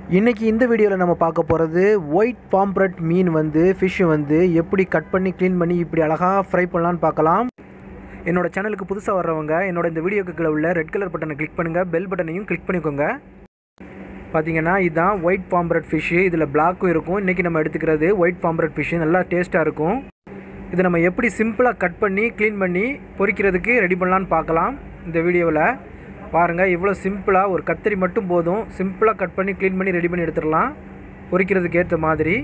இன்றைக்கி இந்த வீடியோவில் நம்ம பார்க்க போகிறது ஒயிட் பாம்ப்ரெட் மீன் வந்து ஃபிஷ்ஷை வந்து எப்படி கட் பண்ணி க்ளீன் பண்ணி இப்படி அழகாக ஃப்ரை பண்ணலான்னு பார்க்கலாம் என்னோட சேனலுக்கு புதுசாக வர்றவங்க என்னோட இந்த வீடியோக்கு கீழே உள்ள ரெட் கலர் பட்டனை கிளிக் பண்ணுங்கள் பெல் பட்டனையும் கிளிக் பண்ணிக்கோங்க பார்த்தீங்கன்னா இதுதான் ஒயிட் பாம்ப்ரெட் ஃபிஷ்ஷு இதில் பிளாக்கும் இருக்கும் இன்றைக்கி நம்ம எடுத்துக்கிறது ஒயிட் பாம்ப்ரெட் ஃபிஷ்ஷு நல்லா டேஸ்ட்டாக இருக்கும் இதை நம்ம எப்படி சிம்பிளாக கட் பண்ணி க்ளீன் பண்ணி பொரிக்கிறதுக்கு ரெடி பண்ணலான்னு பார்க்கலாம் இந்த வீடியோவில் பாருங்கள் இவ்வளோ சிம்பிளாக ஒரு கத்திரி மட்டும் போதும் சிம்பிளாக கட் பண்ணி க்ளீன் பண்ணி ரெடி பண்ணி எடுத்துடலாம் பொரிக்கிறதுக்கு ஏற்ற மாதிரி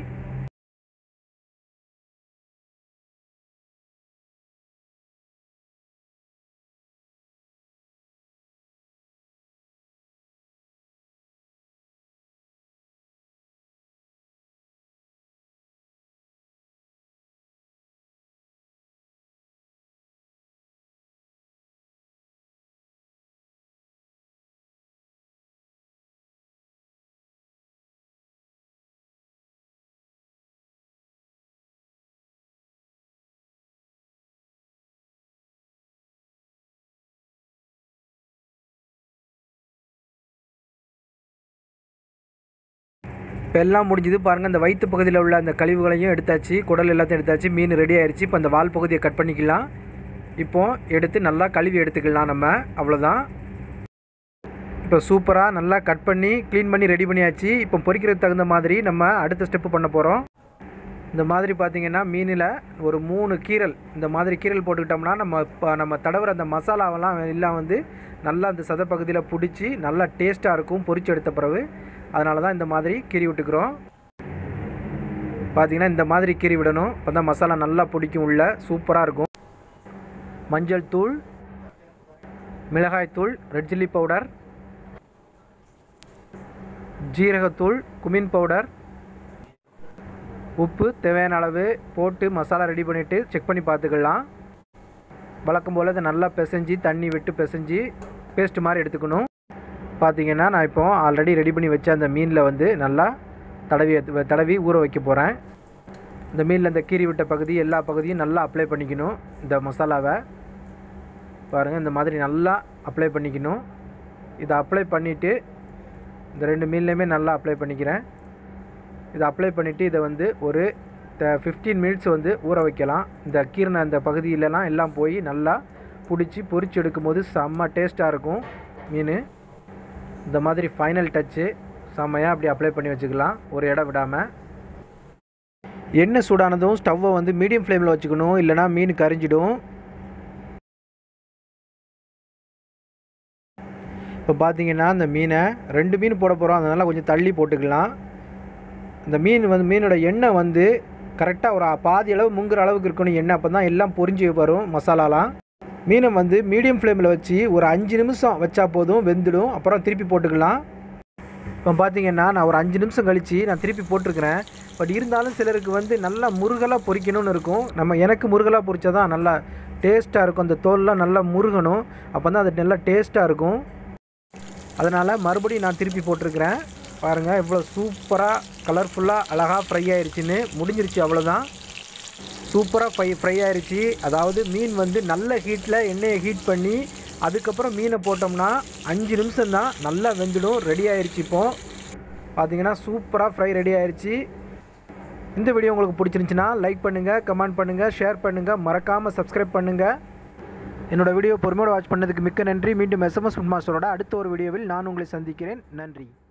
இப்போ எல்லாம் முடிஞ்சது பாருங்கள் அந்த வயிற்று பகுதியில் உள்ள அந்த கழிவுகளையும் எடுத்தாச்சு குடல் எல்லாத்தையும் எடுத்தாச்சு மீன் ரெடி ஆயிடுச்சு இப்போ அந்த வால் பகுதியை கட் பண்ணிக்கலாம் இப்போ எடுத்து நல்லா கழுவி எடுத்துக்கலாம் நம்ம அவ்வளோதான் இப்போ சூப்பராக நல்லா கட் பண்ணி க்ளீன் பண்ணி ரெடி பண்ணியாச்சு இப்போ பொரிக்கிறதுக்கு தகுந்த மாதிரி நம்ம அடுத்த ஸ்டெப்பு பண்ண போகிறோம் இந்த மாதிரி பார்த்தீங்கன்னா மீனில் ஒரு மூணு கீரல் இந்த மாதிரி கீரல் போட்டுக்கிட்டோம்னா நம்ம இப்போ நம்ம தடவுற அந்த மசாலாவெல்லாம் எல்லாம் வந்து நல்லா அந்த சத பகுதியில் பிடிச்சி நல்லா டேஸ்ட்டாக இருக்கும் பொரிச்சு எடுத்த பிறகு அதனால தான் இந்த மாதிரி கீறி விட்டுக்கிறோம் பார்த்தீங்கன்னா இந்த மாதிரி கீறி விடணும் அப்போ தான் மசாலா நல்லா பிடிக்கும் உள்ள சூப்பராக இருக்கும் மஞ்சள் தூள் மிளகாய் தூள் ரெட் சில்லி பவுடர் ஜீரகத்தூள் குமின் பவுடர் உப்பு தேவையான அளவு போட்டு மசாலா ரெடி பண்ணிவிட்டு செக் பண்ணி பார்த்துக்கலாம் வழக்கம் போல் இதை நல்லா பிசைஞ்சு தண்ணி விட்டு பிசைஞ்சு பேஸ்ட் மாதிரி எடுத்துக்கணும் பார்த்தீங்கன்னா நான் இப்போ ஆல்ரெடி ரெடி பண்ணி வச்ச அந்த மீனில் வந்து நல்லா தடவி தடவி ஊற வைக்க போகிறேன் இந்த மீனில் இந்த கீறி விட்ட பகுதி எல்லா பகுதியும் நல்லா அப்ளை பண்ணிக்கணும் இந்த மசாலாவை பாருங்கள் இந்த மாதிரி நல்லா அப்ளை பண்ணிக்கணும் இதை அப்ளை பண்ணிவிட்டு இந்த ரெண்டு மீன்லேயுமே நல்லா அப்ளை பண்ணிக்கிறேன் இதை அப்ளை பண்ணிவிட்டு இதை வந்து ஒரு ஃபிஃப்டீன் மினிட்ஸ் வந்து ஊற வைக்கலாம் இந்த கீரண அந்த பகுதியிலலாம் எல்லாம் போய் நல்லா பிடிச்சி பொரிச்சு எடுக்கும்போது செம்ம டேஸ்ட்டாக இருக்கும் மீன் இந்த மாதிரி ஃபைனல் டச்சு செம்மையாக அப்படி அப்ளை பண்ணி வச்சுக்கலாம் ஒரு இடம் விடாமல் எண்ணெய் சூடானதும் ஸ்டவ்வை வந்து மீடியம் ஃப்ளேமில் வச்சுக்கணும் இல்லைனா மீன் கரிஞ்சிடும் இப்போ பார்த்தீங்கன்னா அந்த மீனை ரெண்டு மீன் போட போகிறோம் அதனால் கொஞ்சம் தள்ளி போட்டுக்கலாம் இந்த மீன் வந்து மீனோட எண்ணெய் வந்து கரெக்டாக ஒரு பாதி அளவு முங்குற அளவுக்கு இருக்கணும் எண்ணெய் அப்போ தான் எல்லாம் பொரிஞ்சு வரும் மசாலாலாம் மீனை வந்து மீடியம் ஃப்ளேமில் வச்சு ஒரு அஞ்சு நிமிஷம் வச்சா போதும் வெந்துடும் அப்புறம் திருப்பி போட்டுக்கலாம் இப்போ பார்த்தீங்கன்னா நான் ஒரு அஞ்சு நிமிஷம் கழித்து நான் திருப்பி போட்டிருக்கிறேன் பட் இருந்தாலும் சிலருக்கு வந்து நல்லா முருகலாக பொரிக்கணும்னு இருக்கும் நம்ம எனக்கு முருகலாக பொரிச்சா தான் நல்லா டேஸ்ட்டாக இருக்கும் அந்த தோல்லாம் நல்லா முருகணும் அப்போ தான் அது நல்லா டேஸ்ட்டாக இருக்கும் அதனால் மறுபடியும் நான் திருப்பி போட்டிருக்கிறேன் பாருங்கள் இவ்வளோ சூப்பராக கலர்ஃபுல்லாக அழகாக ஃப்ரை ஆயிடுச்சுன்னு முடிஞ்சிருச்சு அவ்வளோதான் சூப்பராக ஃப்ரை ஃப்ரை ஆயிடுச்சு அதாவது மீன் வந்து நல்ல ஹீட்டில் எண்ணெயை ஹீட் பண்ணி அதுக்கப்புறம் மீனை போட்டோம்னா அஞ்சு நிமிஷம் தான் நல்லா வெந்துடும் ரெடி ஆயிடுச்சு இப்போது பார்த்தீங்கன்னா சூப்பராக ஃப்ரை ரெடி ஆயிடுச்சு இந்த வீடியோ உங்களுக்கு பிடிச்சிருந்துச்சின்னா லைக் பண்ணுங்கள் கமெண்ட் பண்ணுங்கள் ஷேர் பண்ணுங்கள் மறக்காமல் சப்ஸ்கிரைப் பண்ணுங்கள் என்னோடய வீடியோ பொறுமையோடு வாட்ச் பண்ணதுக்கு மிக்க நன்றி மீண்டும் எஸ்எம்எஸ் ஃபுட் மாஸ்டரோட அடுத்த ஒரு வீடியோவில் நான் உங்களை சந்திக்கிறேன் நன்றி